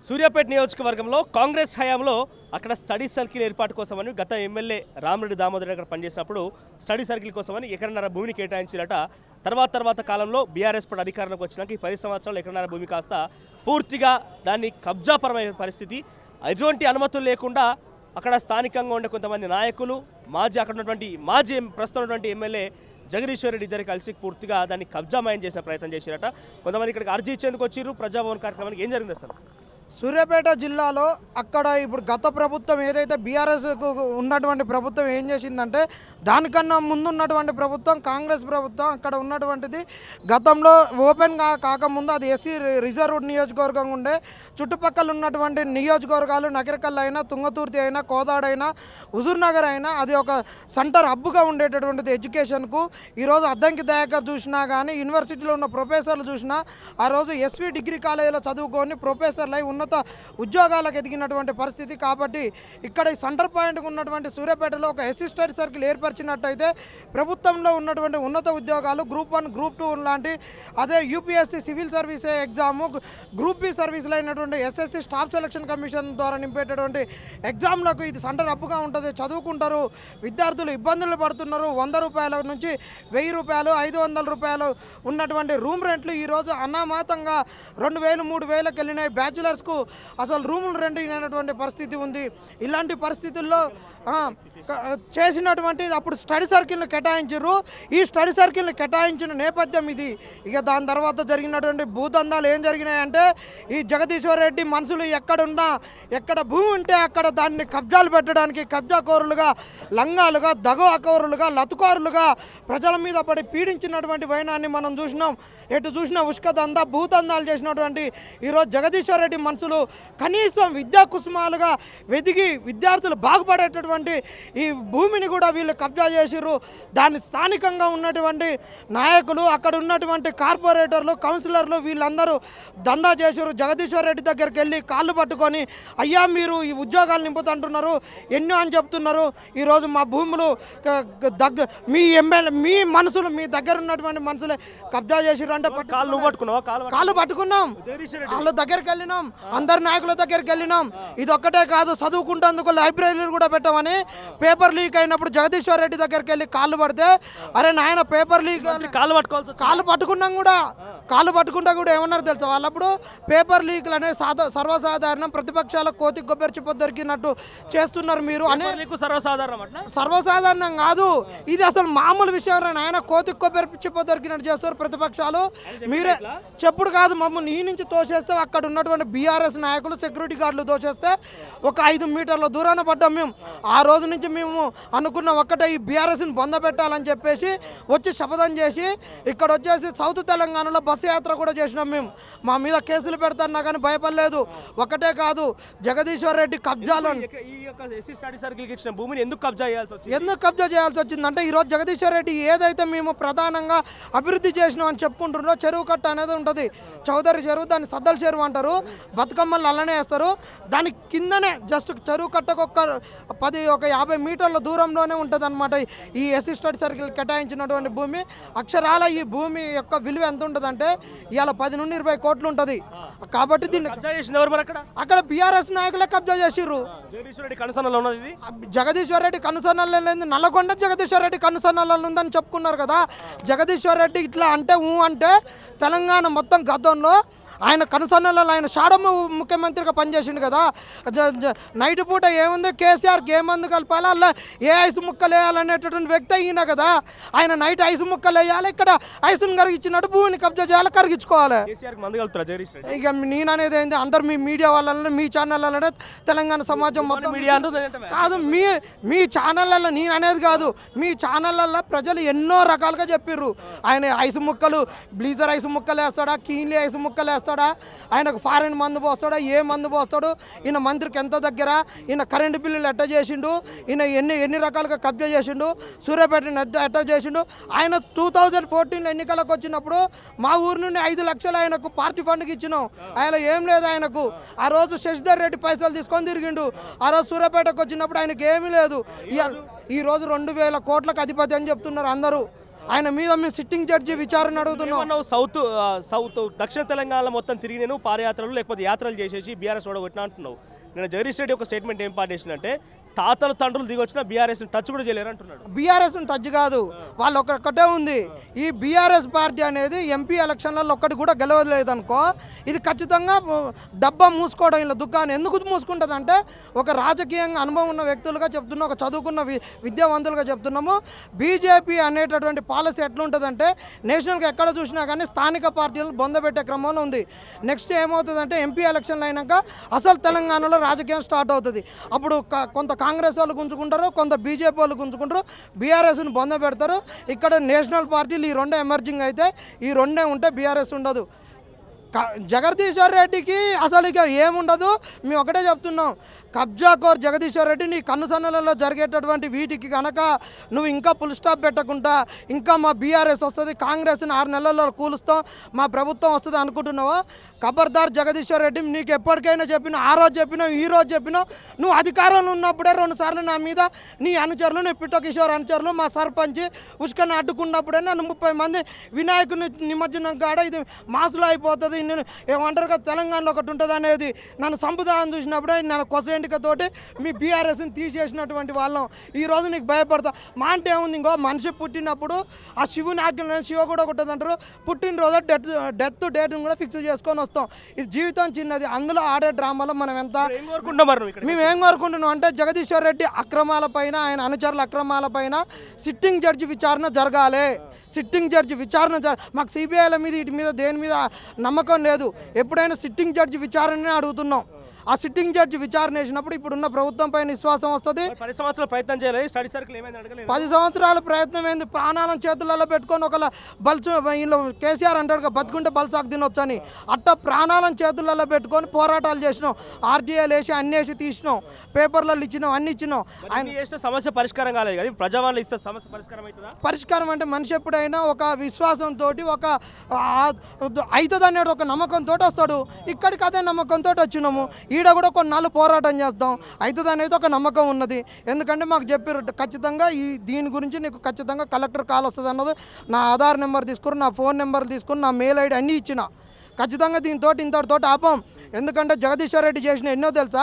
సూర్యాపేట నియోజకవర్గంలో కాంగ్రెస్ హయాంలో అక్కడ స్టడీ సర్కిల్ ఏర్పాటు కోసమని గత ఎమ్మెల్యే రామరెడ్డి దామోదర్ అక్కడ పనిచేసినప్పుడు స్టడీ సర్కిల్ కోసమని ఎకరన్నర భూమిని కేటాయించినట తర్వాత తర్వాత కాలంలో బీఆర్ఎస్ పడి అధికారంలోకి వచ్చినాక ఈ పది సంవత్సరాలు ఎకరన్నర భూమి కాస్త పూర్తిగా దాన్ని కబ్జాపరమైన పరిస్థితి ఎటువంటి అనుమతులు లేకుండా అక్కడ స్థానికంగా ఉండే కొంతమంది నాయకులు మాజీ అక్కడ ఉన్నటువంటి మాజీ ఎం- ప్రస్తుతం ఉన్నటువంటి ఎమ్మెల్యే జగదీశ్వర్ రెడ్డి ఇద్దరు కలిసి పూర్తిగా దాన్ని కబ్జామయం చేసిన ప్రయత్నం చేశారట కొంతమంది ఇక్కడికి అర్జీ ఇచ్చేందుకు వచ్చిర్రు ప్రజాభవన్ కార్యక్రమానికి ఏం జరిగింది అసలు సూర్యాపేట జిల్లాలో అక్కడ ఇప్పుడు గత ప్రభుత్వం ఏదైతే బీఆర్ఎస్కు ఉన్నటువంటి ప్రభుత్వం ఏం చేసిందంటే దానికన్నా ముందు ఉన్నటువంటి ప్రభుత్వం కాంగ్రెస్ ప్రభుత్వం అక్కడ ఉన్నటువంటిది గతంలో ఓపెన్గా కాకముందు అది ఎస్సీ రిజర్వ్ నియోజకవర్గం ఉండే చుట్టుపక్కల ఉన్నటువంటి నియోజకవర్గాలు నగరకల్ అయినా తుంగతుర్తి అయినా కోదాడైనా హుజూర్నగర్ అయినా అది ఒక సెంటర్ హబ్గా ఉండేటటువంటిది ఎడ్యుకేషన్కు ఈరోజు అద్దంకి దయాకర్ చూసినా కానీ యూనివర్సిటీలో ఉన్న ప్రొఫెసర్లు చూసినా ఆ రోజు ఎస్వి డిగ్రీ కాలేజీలో చదువుకొని ప్రొఫెసర్లు అయి ఉన్నత ఉద్యోగాలకు ఎదిగినటువంటి పరిస్థితి కాబట్టి ఇక్కడ ఈ సెంటర్ పాయింట్ ఉన్నటువంటి సూర్యాపేటలో ఒక అసిస్టెంట్ సర్కిల్ ఏర్పరిచినట్టయితే ప్రభుత్వంలో ఉన్నటువంటి ఉన్నత ఉద్యోగాలు గ్రూప్ వన్ గ్రూప్ టూ లాంటి అదే UPSC civil service exam group B సర్వీసులు అయినటువంటి ఎస్ఎస్సి స్టాఫ్ సెలక్షన్ కమిషన్ ద్వారా నింపేటటువంటి ఎగ్జామ్లకు ఇది సెంటర్ అప్పుగా ఉంటుంది చదువుకుంటారు విద్యార్థులు ఇబ్బందులు పడుతున్నారు వంద రూపాయల నుంచి వెయ్యి రూపాయలు ఐదు వందల రూపాయలు ఉన్నటువంటి రూమ్ రెంట్లు ఈరోజు అనామాతంగా రెండు వేలు మూడు వేలకు వెళ్ళినాయి బ్యాచులర్స్కు అసలు రూములు రెంట్ అయినటువంటి పరిస్థితి ఉంది ఇలాంటి పరిస్థితుల్లో ఆ, క- చేసినటువంటి అప్పుడు స్టడీ సర్కిల్ని కేటాయించారు ఈ స్టడీ సర్కిల్ని కేటాయించిన నేపథ్యం ఇది ఇక దాని తర్వాత జరిగినటువంటి భూదందాలు ఏం జరిగినాయంటే ఈ జగదీశ్వర్ రెడ్డి మనుషులు ఎక్కడున్నా ఎక్కడ భూమి ఉంటే అక్కడ దాన్ని కబ్జాలు పెట్టడానికి కబ్జా కోరులుగా లంగాలుగా దగవాకోరులుగా లతుకారులుగా ప్రజల మీద పడి పీడించినటువంటి వైనాన్ని మనం చూసినాం ఎటు చూసినా ఉష్క దందా భూదందాలు చేసినటువంటి ఈరోజు జగదీశ్వర్ రెడ్డి మనుషులు కనీసం విద్యా కుసుమాలుగా వెదిగి విద్యార్థులు బాగుపడేటటువంటి ఈ భూమిని కూడా వీళ్ళు కబ్జా చేసిర్రు దాన్ని స్థానికంగా ఉన్నటువంటి నాయకులు అక్కడ ఉన్నటువంటి కార్పొరేటర్లు కౌన్సిలర్లు వీళ్ళందరూ దందా చేసారు జగదీశ్వర్ రెడ్డి దగ్గరికి వెళ్ళి కాళ్ళు పట్టుకొని అయ్యా మీరు ఈ ఉద్యోగాలు నింపుతుంటున్నారు ఎన్నో అని చెప్తున్నారు ఈరోజు మా భూములు క- క- దగ్గ మీ ఎమ్మెల్యే మీ మనసులు మీ దగ్గర ఉన్నటువంటి మనుషులే కబ్జా చేసిర్రు అంటే పట్టు- కాళ్ళు నువ్వు పట్టుకున్నావా కాళ్ళు పట్టు- కాళ్ళు పట్టుకున్నాం జగదీశ్వర్ రెడ్డి వాళ్ళ దగ్గరికి వెళ్ళినాం అందరి నాయకుల దగ్గరికి వెళ్ళినాం ఇది ఒక్కటే కాదు చదువుకుంటేందుకు లైబ్రరీలు కూడా పెట్టామని పేపర్ లీక్ అయినప్పుడు జగదీశ్వర్ రెడ్డి దగ్గరికి వెళ్ళి కాళ్ళు పడితే అరే నాయన పేపర్ లీక్ అని కాళ్ళు పట్టుకోవాల్సి వచ్చింది. కాళ్ళు పట్టుకున్నాం కూడా కాళ్ళు పట్టుకుంటా కూడా ఏమన్నారు తెలుసా వాళ్ళప్పుడు పేపర్ లీక్లు అనేవి సాదా సర్వసాధారణం ప్రతిపక్షాల కోతి కొబ్బరి చిప్ప దొరికినట్టు చేస్తున్నారు మీరు అనే నీకు సర్వసాధారణం అట్లా సర్వసాధారణం కాదు ఇది అసలు మామూలు విషయం రా నాయన కోతి కొబ్బరి చిప్ప దొరికినట్టు చేస్తారు ప్రతిపక్షాలు మీరే చెప్పుడు కాదు మమ్మల్ని ఈ నుంచి తోసేస్తే అక్కడ ఉన్నటువంటి బీఆర్ఎస్ నాయకులు సెక్యూరిటీ గార్డులు తోసేస్తే ఒక ఐదు మీటర్ల దూరాన పడ్డాం మేము ఆ రోజు నుంచి మేము అనుకున్న ఒక్కటే ఈ బీఆర్ఎస్ని బొంద పెట్టాలని చెప్పేసి వచ్చి శపథం చేసి ఇక్కడ వచ్చేసి సౌత్ తెలంగాణలో బస్సు యాత్ర కూడా చేసినాం మేము మా మీద కేసులు పెడతాన్నా కానీ భయపడలేదు ఒకటే కాదు జగదీశ్వర్ రెడ్డి కబ్జాలో ఈ యొక్క- ఈ యొక్క ఎస్సీ స్టడీ సర్కిల్కి ఇచ్చిన భూమిని ఎందుకు కబ్జా చేయాల్సి వచ్చింది ఎందుకు కబ్జా చేయాల్సి వచ్చిందంటే ఈరోజు జగదీశ్వర్ రెడ్డి ఏదైతే మేము ప్రధానంగా అభివృద్ధి చేసినాం అని చెప్పుకుంటున్నారో చెరువు కట్ట అనేది ఉంటుంది చౌదరి చెరువు దాన్ని సద్దల చెరువు అంటారు బతుకమ్మలు అల్లనే వేస్తారు దాని కిందనే జస్ట్ చెరువు కట్టకు ఒక పది ఒక యాభై మీటర్ల దూరంలోనే ఉంటుంది అనమాట ఈ అసిస్టెంట్ సర్కిల్ కేటాయించినటువంటి భూమి అక్షరాల ఈ భూమి యొక్క విలువ ఎంత ఉంటుందంటే ఇవాళ పది నుండి ఇరవై కోట్లు ఉంటుంది కాబట్టి దీన్ని కబ్జా చేసింది ఎవరు మరి అక్కడ అక్కడ బీఆర్ఎస్ నాయకులే కబ్జా చేసిర్రు జగదీశ్వర్ రెడ్డి కనసనలో ఉన్నది ఇది జగదీశ్వర్ రెడ్డి కనుసన్నల్లో లేదు నల్లగొండ జగదీశ్వర్ రెడ్డి కనుసన్నల్లో ఉందని చెప్పుకున్నారు కదా జగదీశ్వర్ రెడ్డి ఇట్లా అంటే ఊ అంటే తెలంగాణ మొత్తం గతంలో ఆయన కనుసన్నలలో ఆయన షాడము ముఖ్యమంత్రిగా పనిచేసిండు కదా జ- జ- నైట్ పూట ఏముంది కేసీఆర్కి ఏ మందు కలపాలి అలా ఏ ఐసు ముక్కలు వేయాలనేటటువంటి వ్యక్తి అయినా కదా ఆయన నైట్ ఐసు ముక్కలు వేయాలి ఇక్కడ ఐసును కరిగించినట్టు భూమిని కబ్జా చేయాలి కరిగించుకోవాలి కేసీఆర్కి మందు కలుపుతారా జగదీష్ రెడ్డి ఇక నేను అనేది ఏంది అందరు మీ మీడియా వాళ్ళనే మీ ఛానళ్ళనే తెలంగాణ సమాజం మొత్తం మీడియా అంటుంది ఏంటంటే కాదు మీ మీ ఛానళ్ళల్లో నేను అనేది కాదు మీ ఛానళ్ళల్లో ప్రజలు ఎన్నో రకాలుగా చెప్పిర్రు ఆయన ఐసు ముక్కలు బ్లీజర్ ఐసు ముక్కలు వేస్తాడా కీన్లీ ఐసు ముక్కలు వేస్తాడా ఆయనకు ఫారెన్ మందు పోస్తాడా ఏ మందు పోస్తాడు ఈయన మంత్రికి ఎంత దగ్గర ఈయన కరెంటు బిల్లులు ఎట్ట చేసిండు ఈయన ఎన్ని ఎన్ని రకాలుగా కబ్జా చేసిండు సూర్యాపేటని ఎట్ట ఎట్ట చేసిండు ఆయన టూ థౌజండ్ ఫోర్టీన్లో ఎన్నికలకు వచ్చినప్పుడు మా ఊరు నుండి ఐదు లక్షలు ఆయనకు పార్టీ ఫండ్కి ఇచ్చినాం ఆయన ఏం లేదు ఆయనకు ఆ రోజు శశిధర్ రెడ్డి పైసలు తీసుకొని తిరిగిండు ఆ రోజు సూర్యాపేటకు వచ్చినప్పుడు ఆయనకి ఏమీ లేదు ఇవాళ- ఈ రోజు రెండు వేల కోట్లకు అధిపతి అని చెప్తున్నారు అందరూ ఆయన మీద మేము సిట్టింగ్ జడ్జి విచారణ అడుగుతున్నాం ఏమన్నావు సౌత్ ఆ, సౌత్ దక్షిణ తెలంగాణలో మొత్తం తిరిగి నేను పాదయాత్రలు లేకపోతే యాత్రలు చేసేసి బీఆర్ఎస్ ఓడగొట్టినా అంటున్నావు నేను జగదీష్ రెడ్డి ఒక స్టేట్మెంట్ ఏం పాస్ చేసిందంటే తాతలు తండ్రులు దిగొచ్చిన బీఆర్ఎస్ టచ్ కూడా చేయలేరు అంటున్నాడు బీఆర్ఎస్ టచ్ కాదు వాళ్ళు ఒక్కటే ఉంది ఈ బీఆర్ఎస్ పార్టీ అనేది ఎంపీ ఎలక్షన్లలో ఒక్కటి కూడా గెలవలేదు అనుకో ఇది ఖచ్చితంగా డబ్బా మూసుకోవడం ఇలా దుకాణం ఎందుకు మూసుకుంటుంది అంటే ఒక రాజకీయంగా అనుభవం ఉన్న వ్యక్తులుగా చెప్తున్నా ఒక చదువుకున్న వి విద్యావంతులుగా చెప్తున్నాము బీజేపీ అనేటటువంటి పాలసీ ఎట్లుంటుందంటే నేషనల్గా ఎక్కడ చూసినా కానీ స్థానిక పార్టీలు బొందబెట్టే క్రమంలో ఉంది నెక్స్ట్ ఏమవుతుందంటే ఎంపీ ఎలక్షన్లు అయినాక అసలు తెలంగాణలో రాజకీయం స్టార్ట్ అవుతుంది అప్పుడు క- కొంత కాంగ్రెస్ వాళ్ళు గుంజుకుంటారు కొంత బీజేపీ వాళ్ళు గుంజుకుంటారు బీఆర్ఎస్ని బొంద పెడతారు ఇక్కడ నేషనల్ పార్టీలు ఈ రెండే ఎమర్జింగ్ అయితే ఈ రెండే ఉంటే బీఆర్ఎస్ ఉండదు క- జగదీశ్వర్ రెడ్డికి అసలు ఇక ఏముండదు మేము ఒకటే చెప్తున్నాం కబ్జాకోర్ జగదీశ్వర్ రెడ్డి నీ కన్ను సన్నలలో జరిగేటటువంటి వీటికి కనుక నువ్వు ఇంకా ఫుల్ స్టాప్ పెట్టకుండా ఇంకా మా బీఆర్ఎస్ వస్తుంది కాంగ్రెస్ని ఆరు నెలల్లో కూలుస్తాం మా ప్రభుత్వం వస్తుంది అనుకుంటున్నావా ఖబర్దార్ జగదీశ్వర్ రెడ్డి నీకు ఎప్పటికైనా చెప్పినా ఆ రోజు చెప్పినావు ఈ రోజు చెప్పినావు నువ్వు అధికారంలో ఉన్నప్పుడే రెండు సార్లు నా మీద నీ అనుచరులు నీ పిట్ట కిషోర్ అనుచరులు మా సర్పంచ్ ఉసుకని అడ్డుకున్నప్పుడే నన్ను ముప్పై మంది వినాయకుని నిమజ్జనం కాడ ఇది మాసులో అయిపోతుంది నేను ఏమంటారు కదా తెలంగాణలో ఒకటి ఉంటుంది అనేది నన్ను సంపుదాన్ని చూసినప్పుడే నన్ను కొసెంటికతోటి మీ బీఆర్ఎస్ని తీసేసినటువంటి వాళ్ళం ఈ రోజు నీకు భయపడతా మా అంటే ఏముంది ఇంకో మనిషి పుట్టినప్పుడు ఆ శివుని ఆజ్ఞలు శివ కూడా ఒకటి అంటారు పుట్టినరోజు డెత్ డెత్ డేట్ని కూడా ఫిక్స్ చేసుకొని వస్తాం ఇది జీవితం చిన్నది అందులో ఆడే డ్రామాలో మనం ఎంత ఇప్పుడు ఏం కోరుకుంటాం మరి నువ్వు ఇక్కడ మేము ఏం కోరుకుంటున్నాం అంటే జగదీశ్వర్ రెడ్డి అక్రమాలపైన ఆయన అనుచరుల అక్రమాలపైన సిట్టింగ్ జడ్జి విచారణ జరగాలి సిట్టింగ్ జడ్జి విచారణ జర మాకు సిబిఐల మీద వీటి మీద దేని మీద నమ్మకం లేదు ఎప్పుడైనా సిట్టింగ్ జడ్జి విచారణనే అడుగుతున్నాం ఆ సిట్టింగ్ జడ్జి విచారణ వేసినప్పుడు ఇప్పుడున్న ప్రభుత్వం పైన విశ్వాసం వస్తుంది మరి పది సంవత్సరాలు ప్రయత్నం చేయలేదు స్టడీ సర్కిల్ ఏమైంది అడగలేదు పది సంవత్సరాల ప్రయత్నం ఏంది ప్రాణాలను చేతులలో పెట్టుకొని ఒక బల్చు వీళ్ళు కేసీఆర్ అంటాడు కదా, బతుకుంటే బల్సాకు తినొచ్చు అని అట్ట ప్రాణాలను చేతులలో పెట్టుకొని పోరాటాలు చేసినాం ఆర్టీఐలు వేసి అన్ని వేసి తీసినాం పేపర్లలో ఇచ్చినాం అన్ని ఇచ్చినాం మరి ఇన్ని చేసిన సమస్య పరిష్కారం కాలేదు కదా ప్రజావాళ్ళు ఇస్తే సమస్య పరిష్కారం అవుతుందా పరిష్కారం అంటే మనిషి ఎప్పుడైనా ఒక విశ్వాసంతో ఒక అవుతుంది అనేది ఒక నమ్మకంతో వస్తాడు ఇక్కడికి అదే నమ్మకంతో వచ్చినాము ఈడ కూడా కొన్నాళ్ళు పోరాటం చేస్తాం అవుతుంది అనేది ఒక నమ్మకం ఉన్నది ఎందుకంటే మాకు చెప్పారు ఖచ్చితంగా ఈ దీని గురించి నీకు ఖచ్చితంగా కలెక్టర్ కాల్ వస్తుంది అన్నది నా ఆధార్ నెంబర్ తీసుకుని నా ఫోన్ నెంబర్ తీసుకుని నా మెయిల్ ఐడి అన్నీ ఇచ్చిన ఖచ్చితంగా దీంతో ఇంతటితో ఆపం ఎందుకంటే జగదీశ్వర్ రెడ్డి చేసిన ఎన్నో తెలుసా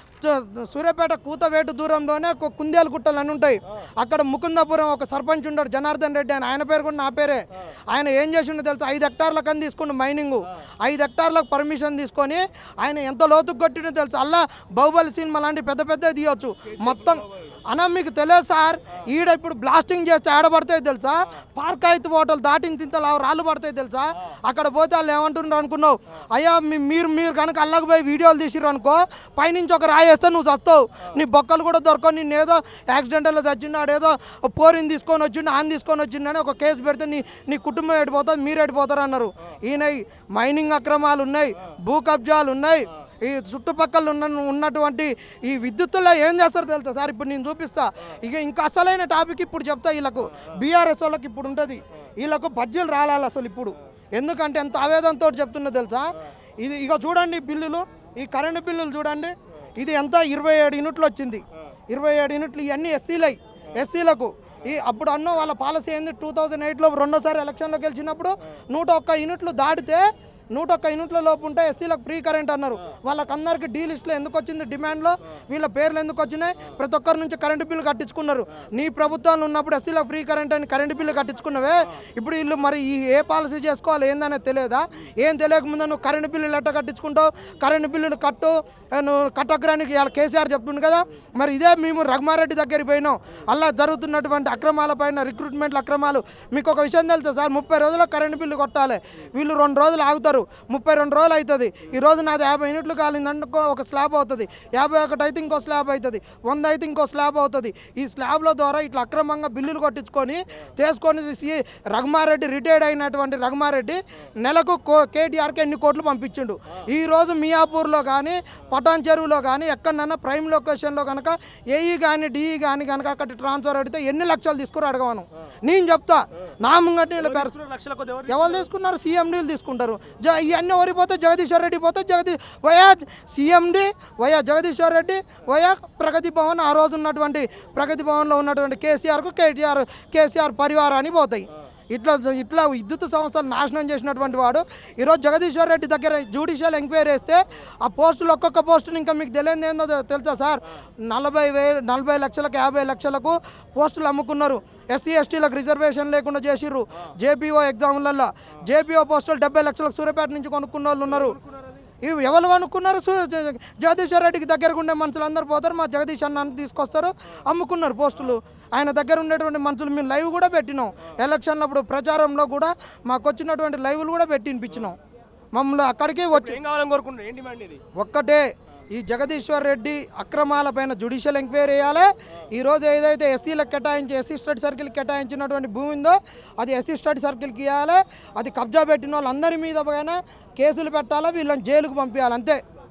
చ- సూర్యాపేట కూతవేటు దూరంలోనే ఒక కుందేలు గుట్టలు అని ఉంటాయి అక్కడ ముకుందాపురం ఒక సర్పంచ్ ఉంటాడు జనార్దన్ రెడ్డి అని ఆయన పేరు కూడా నా పేరే ఆయన ఏం చేసిండో తెలుసా ఐదు హెక్టార్లకు అని తీసుకుండు మైనింగ్ ఐదు హెక్టార్లకు పర్మిషన్ తీసుకొని ఆయన ఎంత లోతుకు కొట్టిండో తెలుసా అలా బాహుబలి సినిమా లాంటి పెద్ద పెద్ద తీయొచ్చు మొత్తం అన్న మీకు తెలియదు సార్ ఈడ ఇప్పుడు బ్లాస్టింగ్ చేస్తే ఆడ పడతాయి తెలుసా పార్క్ అయితే హోటల్ దాటిన తింతలు రాళ్ళు పడతాయి తెలుసా అక్కడ పోతే వాళ్ళు ఏమంటున్నారు అనుకున్నావు అయ్యా మీ- మీరు మీరు కనుక అల్లకి పోయి వీడియోలు తీసిర్రు అనుకో పైనుంచి ఒక రాయి వేస్తే నువ్వు చస్తావు నీ బొక్కలు కూడా దొరకవు నిన్ను ఏదో యాక్సిడెంటల్లో చచ్చిండు ఆడేదో పోరిని తీసుకొని వచ్చిండు ఆన్ తీసుకొని వచ్చిండని ఒక కేసు పెడితే నీ నీ కుటుంబం ఎడిపోతుంది మీరు ఎడిపోతారు అన్నారు ఈయన మైనింగ్ అక్రమాలు ఉన్నాయి భూ కబ్జాలు ఉన్నాయి ఈ చుట్టుపక్కల ఉన్న ఉన్నటువంటి ఈ విద్యుత్తులో ఏం చేస్తారో తెలుసా సార్ ఇప్పుడు నేను చూపిస్తా ఇక ఇంకా అసలైన టాపిక్ ఇప్పుడు చెప్తా వీళ్ళకు బీఆర్ఎస్ వాళ్ళకి ఇప్పుడు ఉంటుంది వీళ్ళకు బడ్జెలు రాలాలి అసలు ఇప్పుడు ఎందుకంటే ఎంత ఆవేదనతో చెప్తున్నా తెలుసా ఇది ఇక చూడండి ఈ బిల్లులు ఈ కరెంటు బిల్లులు చూడండి ఇది ఎంత ఇరవై ఏడు యూనిట్లు వచ్చింది ఇరవై ఏడు యూనిట్లు ఇవన్నీ ఎస్సీలై ఎస్సీలకు ఈ అప్పుడు అన్న వాళ్ళ పాలసీ ఏంది టూ థౌజండ్ ఎయిట్లో రెండోసారి ఎలక్షన్లో గెలిచినప్పుడు నూట ఒక్క యూనిట్లు దాటితే నూట ఒక్క యూనిట్ల లోపు ఉంటే ఎస్సీలకు ఫ్రీ కరెంట్ అన్నారు వాళ్ళకందరికి డీ లిస్ట్లో ఎందుకు వచ్చింది డిమాండ్లో వీళ్ళ పేర్లు ఎందుకు వచ్చినాయి ప్రతి ఒక్కరి నుంచి కరెంటు బిల్లు కట్టించుకున్నారు నీ ప్రభుత్వంలో ఉన్నప్పుడు ఎస్సీలకు ఫ్రీ కరెంట్ అని కరెంటు బిల్లు కట్టించుకున్నవే ఇప్పుడు వీళ్ళు మరి ఈ ఏ పాలసీ చేసుకోవాలి ఏందనేది తెలియదా ఏం తెలియకముందు నువ్వు కరెంటు బిల్లులు ఎట్ట కట్టించుకుంటావు కరెంటు బిల్లులు కట్టు ఆ, నువ్వు కట్టగ్రానికి ఇవాళ కేసీఆర్ చెప్తుంది కదా మరి ఇదే మేము రఘుమారెడ్డి దగ్గరికి పోయినాం అలా జరుగుతున్నటువంటి అక్రమాల పైన రిక్రూట్మెంట్ల అక్రమాలు మీకు ఒక విషయం తెలుసా సార్ ముప్పై రోజుల్లో కరెంటు బిల్లు కొట్టాలి వీళ్ళు రెండు రోజులు ఆగుతారు ముప్పై రెండు రోజులు అవుతుంది ఈ రోజు నాది యాభై యూనిట్లు కాలిందనుకో ఒక స్లాబ్ అవుతుంది యాభై ఒకటి అయితే ఇంకో స్లాబ్ అవుతుంది వంద అయితే ఇంకో స్లాబ్ అవుతుంది ఈ స్లాబ్ల ద్వారా ఇట్లా అక్రమంగా బిల్లులు కొట్టించుకొని తీసుకొని సి రఘుమారెడ్డి రిటైర్డ్ అయినటువంటి రఘుమారెడ్డి నెలకు కో కేటీఆర్కి ఎన్ని కోట్లు పంపించిండు ఈ రోజు మియాపూర్లో కానీ పటాన్ చెరువులో కానీ ఎక్కడన్నా ప్రైమ్ లొకేషన్లో కనుక ఏఈ కానీ డిఈ కానీ కనుక అక్కడ ట్రాన్స్ఫర్ అడిగితే ఎన్ని లక్షలు తీసుకుని అడగవను నేను చెప్తా నా ముంగటి వీళ్ళ పేరు ఇస్తున్నారు లక్షల కొద్ది ఎవరు ఎవరు తీసుకున్నారు సీఎండీలు తీసుకుంటారు జ ఇవన్నీ ఓడిపోతే జగదీశ్వర్ రెడ్డి పోతే Jagadi via CMD via Jagadishwar Reddy via Pragathi Bhavan ఆ రోజు ఉన్నటువంటి ప్రగతి భవన్లో ఉన్నటువంటి కేసీఆర్కు కేటీఆర్ కేసీఆర్ పరివారాన్ని పోతాయి ఇట్లా ఇట్లా విద్యుత్ సంస్థలు నాశనం చేసినటువంటి వాడు ఈరోజు జగదీశ్వర్ రెడ్డి దగ్గర జ్యుడిషియల్ ఎంక్వైరీ వేస్తే ఆ పోస్టులు ఒక్కొక్క పోస్టులు ఇంకా మీకు తెలియదు ఏందో తెలుసా సార్ నలభై వే నలభై లక్షలకు యాభై లక్షలకు పోస్టులు అమ్ముకున్నారు ఎస్సీ ఎస్టీలకు రిజర్వేషన్ లేకుండా చేసిర్రు జేపీఓ ఎగ్జామ్లలో జేపీఓ పోస్టులు డెబ్బై లక్షలకు సూర్యాపేట నుంచి కొనుక్కున్న వాళ్ళు ఉన్నారు ఇవి ఎవరు అనుకున్నారు సు- జ- జగదీశ్వర్ రెడ్డికి దగ్గరకు ఉండే మనుషులు అందరు పోతారు మా జగదీష్ అన్న తీసుకొస్తారు అమ్ముకున్నారు పోస్టులు ఆయన దగ్గర ఉండేటువంటి మనుషులు మేము లైవ్ కూడా పెట్టినాం ఎలక్షన్లప్పుడు ప్రచారంలో కూడా మాకు వచ్చినటువంటి లైవ్లు కూడా పెట్టి వినిపించినాం మమ్మల్ని అక్కడికే వచ్చి ఏం కావాలని కోరుకుంటున్నారు ఏం డిమాండ్ ఇది ఒక్కటే ఈ జగదీశ్వర్ రెడ్డి అక్రమాలపైన జుడిషియల్ ఎంక్వైరీ చేయాలి ఈరోజు ఏదైతే ఎస్సీలకు కేటాయించి ఎస్సీ స్టడీ సర్కిల్కి కేటాయించినటువంటి భూమి ఉందో అది ఎస్సీ స్టడీ సర్కిల్కి ఇవ్వాలి అది కబ్జా పెట్టిన వాళ్ళందరి మీద పైన కేసులు పెట్టాలి వీళ్ళని జైలుకు పంపించాలి అంతే